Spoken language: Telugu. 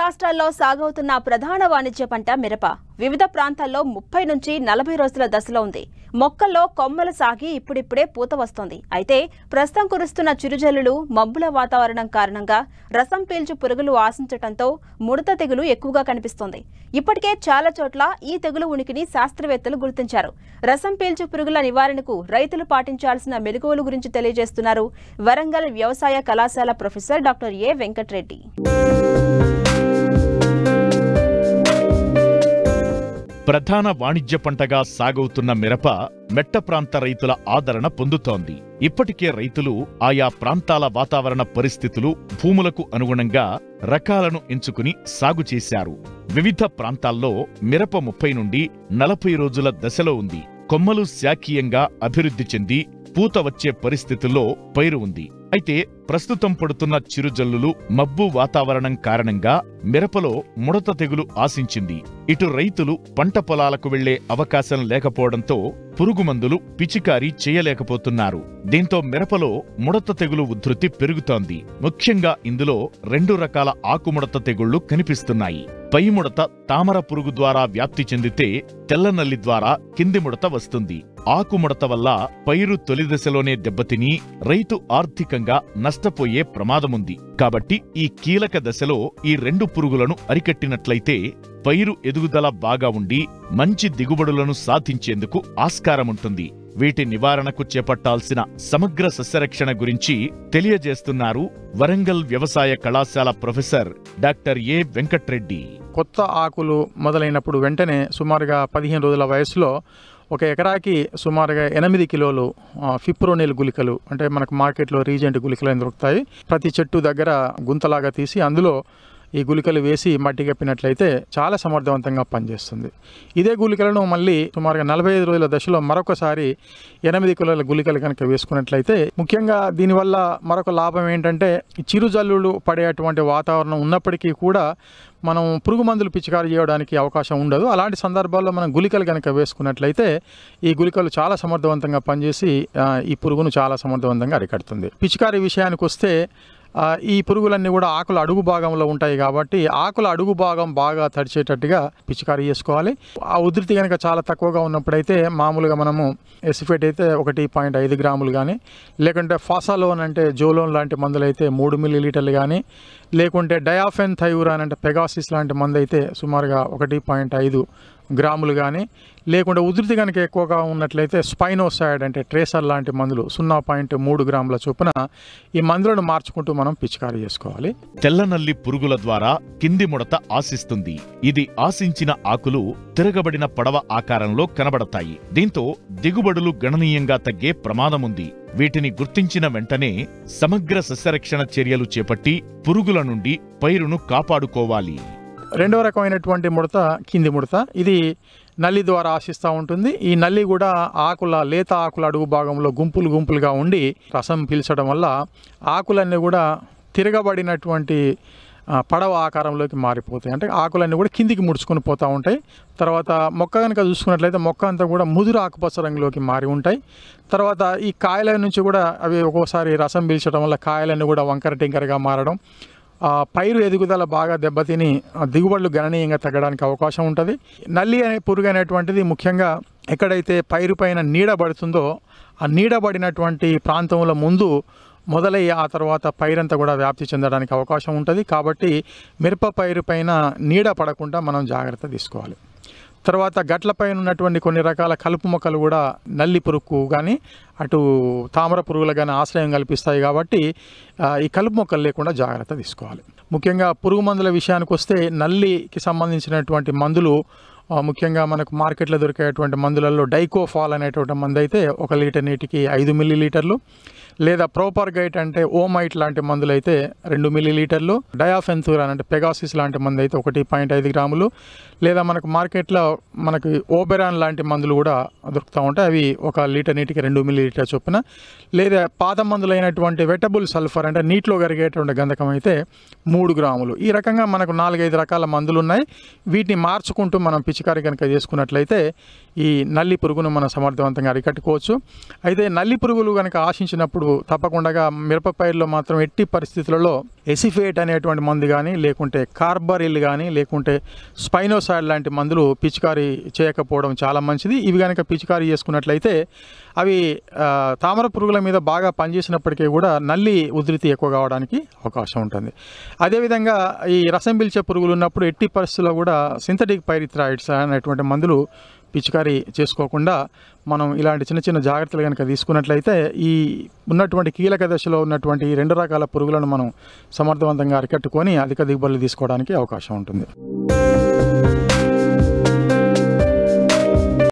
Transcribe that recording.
రాష్ట్రాల్లో సాగవుతున్న ప్రధాన వాణిజ్య పంట మిరప వివిధ ప్రాంతాల్లో ముప్పై నుంచి నలభై రోజుల దశలో ఉంది మొక్కల్లో కొమ్మలు సాగి ఇప్పుడిప్పుడే పూత వస్తోంది అయితే ప్రస్తుతం కురుస్తున్న చిరుజల్లులు మబ్బుల వాతావరణం కారణంగా రసం పీల్చు పురుగులు ఆశించటంతో ముడత తెగులు ఎక్కువగా కనిపిస్తోంది ఇప్పటికే చాలా చోట్ల ఈ తెగులు ఉనికిని శాస్త్రవేత్తలు గుర్తించారు రసం పీల్చు పురుగుల నివారణకు రైతులు పాటించాల్సిన మెలకువల గురించి తెలియజేస్తున్నారు వరంగల్ వ్యవసాయ కళాశాల ప్రొఫెసర్ డాక్టర్ ఏ వెంకట్రెడ్డి ప్రధాన వాణిజ్య పంటగా సాగవుతున్న మిరప మెట్ట ప్రాంత రైతుల ఆదరణ పొందుతోంది ఇప్పటికే రైతులు ఆయా ప్రాంతాల వాతావరణ పరిస్థితులు భూములకు అనుగుణంగా రకాలను ఎంచుకుని సాగు చేశారు వివిధ ప్రాంతాల్లో మిరప ముప్పై నుండి నలభై రోజుల దశలో ఉంది కొమ్మలు శాఖీయంగా అభివృద్ధి చెంది పూత వచ్చే పరిస్థితుల్లో పైరు ఉంది అయితే ప్రస్తుతం పడుతున్న చిరుజల్లులు మబ్బు వాతావరణం కారణంగా మిరపలో ముడత తెగులు ఆశించింది ఇటు రైతులు పంట పొలాలకు వెళ్లే అవకాశం లేకపోవడంతో పురుగు మందులు పిచికారీ చేయలేకపోతున్నారు దీంతో మిరపలో ముడత తెగులు ఉధృతి పెరుగుతోంది ముఖ్యంగా ఇందులో రెండు రకాల ఆకుముడత తెగుళ్లు కనిపిస్తున్నాయి పై ముడత తామర పురుగు ద్వారా వ్యాప్తి చెందితే తెల్లనల్లి ద్వారా కింది ముడత వస్తుంది ఆకుముడత వల్ల పైరు తొలి దశలోనే దెబ్బతిని రైతు ఆర్థికంగా నష్టపోయే ప్రమాదముంది కాబట్టి ఈ కీలక దశలో ఈ రెండు పురుగులను అరికట్టినట్లయితే పైరు ఎదుగుదల బాగా ఉండి మంచి దిగుబడులను సాధించేందుకు ఆస్కారముంటుంది వీటి నివారణకు చేపట్టాల్సిన సమగ్ర సస్యరక్షణ గురించి తెలియజేస్తున్నారు వరంగల్ వ్యవసాయ కళాశాల ప్రొఫెసర్ డాక్టర్ ఏ వెంకట్రెడ్డి కొత్త ఆకులు మొదలైనప్పుడు వెంటనే సుమారుగా పదిహేను రోజుల వయసులో ఒక ఎకరాకి సుమారుగా ఎనిమిది కిలోలు ఆ, ఫిప్రోనిల్ గుళికలు అంటే మనకు మార్కెట్లో రీజెంట్ గుళికలు అని దొరుకుతాయి ప్రతి చెట్టు దగ్గర గుంతలాగా తీసి అందులో ఈ గుళికలు వేసి మట్టి కప్పినట్లయితే చాలా సమర్థవంతంగా పనిచేస్తుంది ఇదే గుళికలను మళ్ళీ సుమారుగా నలభై ఐదు రోజుల దశలో మరొకసారి ఎనిమిది కిలోల గుళికలు కనుక వేసుకున్నట్లయితే ముఖ్యంగా దీనివల్ల మరొక లాభం ఏంటంటే ఈ చిరుజల్లులు పడేటువంటి వాతావరణం ఉన్నప్పటికీ కూడా మనం పురుగు మందులు పిచికారీ చేయడానికి అవకాశం ఉండదు అలాంటి సందర్భాల్లో మనం గుళికలు కనుక వేసుకున్నట్లయితే ఈ గుళికలు చాలా సమర్థవంతంగా పనిచేసి ఆ, ఈ పురుగును చాలా సమర్థవంతంగా అరికడుతుంది పిచికారీ విషయానికి వస్తే ఆ, ఈ పురుగులన్నీ కూడా ఆకుల అడుగు భాగంలో ఉంటాయి కాబట్టి ఆకుల అడుగు భాగం బాగా తడిచేటట్టుగా పిచికారీ చేసుకోవాలి ఆ ఉధృతి కనుక చాలా తక్కువగా ఉన్నప్పుడైతే మామూలుగా మనము ఎసిఫేట్ అయితే ఒకటి పాయింట్ ఐదు గ్రాములు కానీ లేకుంటే ఫాసాలోన్ అంటే జోలోన్ లాంటి మందులు అయితే మూడు మిల్లీ లీటర్లు కానీ లేకుంటే డయాఫెన్ థైవురాన్ అంటే పెగాసిస్ లాంటి మందు అయితే సుమారుగా ఒకటి పాయింట్ ఐదు గ్రాములు కానీ లేకుంటే ఉధృతి కనుక ఎక్కువగా ఉన్నట్లయితే స్పైనోసైడ్ అంటే ట్రేసర్ లాంటి మందులు సున్నా పాయింట్ మూడు గ్రాముల చొప్పున ఈ మందులను మార్చుకుంటూ మనం పిచికారీ చేసుకోవాలి తెల్లనల్లి పురుగుల ద్వారా కింది ముడత ఆశిస్తుంది ఇది ఆశించిన ఆకులు తిరగబడిన పడవ ఆకారంలో కనబడతాయి దీంతో దిగుబడులు గణనీయంగా తగ్గే ప్రమాదముంది వీటిని గుర్తించిన వెంటనే సమగ్ర సస్యరక్షణ చర్యలు చేపట్టి పురుగుల నుండి పైరును కాపాడుకోవాలి రెండవ రకమైనటువంటి ముడత కింది ముడత ఇది నల్లి ద్వారా ఆశిస్తూ ఉంటుంది ఈ నల్లి కూడా ఆకుల లేత ఆకుల అడుగు భాగంలో గుంపులు గుంపులుగా ఉండి రసం పీల్చడం వల్ల ఆకులన్నీ కూడా తిరగబడినటువంటి ఆ, పడవ ఆకారంలోకి మారిపోతాయి అంటే ఆకులన్నీ కూడా కిందికి ముడుచుకొని పోతూ ఉంటాయి తర్వాత మొక్క కనుక చూసుకున్నట్లయితే మొక్క అంతా కూడా ముదురు ఆకుపచ్చ రంగులోకి మారి ఉంటాయి తర్వాత ఈ కాయల నుంచి కూడా అవి ఒక్కోసారి రసం పీల్చడం వల్ల కాయలన్నీ కూడా వంకర టింకరగా మారడం ఆ, పైరు ఎదుగుదల బాగా దెబ్బతిని ఆ, దిగుబడులు గణనీయంగా తగ్గడానికి అవకాశం ఉంటుంది నల్లి అనే పురుగు అనేటువంటిది ముఖ్యంగా ఎక్కడైతే పైరు పైన నీడ పడుతుందో ఆ నీడ పడినటువంటి ప్రాంతంలో ముందు మొదలై ఆ తర్వాత పైరంతా కూడా వ్యాప్తి చెందడానికి అవకాశం ఉంటుంది కాబట్టి మిరప పైరు పైన నీడ పడకుండా మనం జాగ్రత్త తీసుకోవాలి తర్వాత గట్లపైన ఉన్నటువంటి కొన్ని రకాల కలుపు మొక్కలు కూడా నల్లి పురుగు కానీ అటు తామర పురుగులు కానీ ఆశ్రయం కల్పిస్తాయి కాబట్టి ఆ, ఈ కలుపు మొక్కలు లేకుండా జాగ్రత్త తీసుకోవాలి ముఖ్యంగా పురుగు మందుల విషయానికి వస్తే నల్లికి సంబంధించినటువంటి మందులు ఆ, ముఖ్యంగా మనకు మార్కెట్లో దొరికేటువంటి మందులలో డైకోఫాల్ అనేటువంటి మందు అయితే ఒక లీటర్ నీటికి ఐదు మిల్లీ లీటర్లు లేదా ప్రోపర్ గైట్ అంటే ఓమైట్ లాంటి మందులు అయితే రెండు మిల్లీ లీటర్లు డయాఫెన్థూరాన్ అంటే పెగాసిస్ లాంటి మందు అయితే ఒకటి పాయింట్ ఐదు గ్రాములు లేదా మనకు మార్కెట్లో మనకి ఓబెరాన్ లాంటి మందులు కూడా దొరుకుతూ ఉంటాయి అవి ఒక లీటర్ నీటికి రెండు మిల్లీ లీటర్ చొప్పున లేదా పాత మందులైనటువంటి వెటబుల్ సల్ఫర్ అంటే నీటిలో కరిగేటువంటి గంధకం అయితే మూడు గ్రాములు ఈ రకంగా మనకు నాలుగైదు రకాల మందులు ఉన్నాయి వీటిని మార్చుకుంటూ మనం పిచ్చి పిచికారి కనుక చేసుకున్నట్లయితే ఈ నల్లి పురుగును మనం సమర్థవంతంగా అరికట్టుకోవచ్చు అయితే నల్లి పురుగులు కనుక ఆశించినప్పుడు తప్పకుండా మిరప పైరులో మాత్రం ఎట్టి పరిస్థితులలో ఎసిఫేట్ అనేటువంటి మందు కానీ లేకుంటే కార్బరిల్ కానీ లేకుంటే స్పైనోసాయిడ్ లాంటి మందులు పిచికారీ చేయకపోవడం చాలా మంచిది ఇవి కనుక పిచికారీ చేసుకున్నట్లయితే అవి ఆ, తామర పురుగుల మీద బాగా పనిచేసినప్పటికీ కూడా నల్లి ఉధృతి ఎక్కువ కావడానికి అవకాశం ఉంటుంది అదేవిధంగా ఈ రసం పీల్చే పురుగులు ఉన్నప్పుడు ఎట్టి పరిస్థితుల్లో కూడా సింథటిక్ పైరిథ్రాయిడ్స్ అనేటువంటి మందులు పిచికారీ చేసుకోకుండా మనం ఇలాంటి చిన్న చిన్న జాగ్రత్తలు కనుక తీసుకున్నట్లయితే ఈ ఉన్నటువంటి కీలక దశలో ఉన్నటువంటి ఈ రెండు రకాల పురుగులను మనం సమర్థవంతంగా అరికట్టుకొని అధిక దిగుబడులు తీసుకోవడానికి అవకాశం ఉంటుంది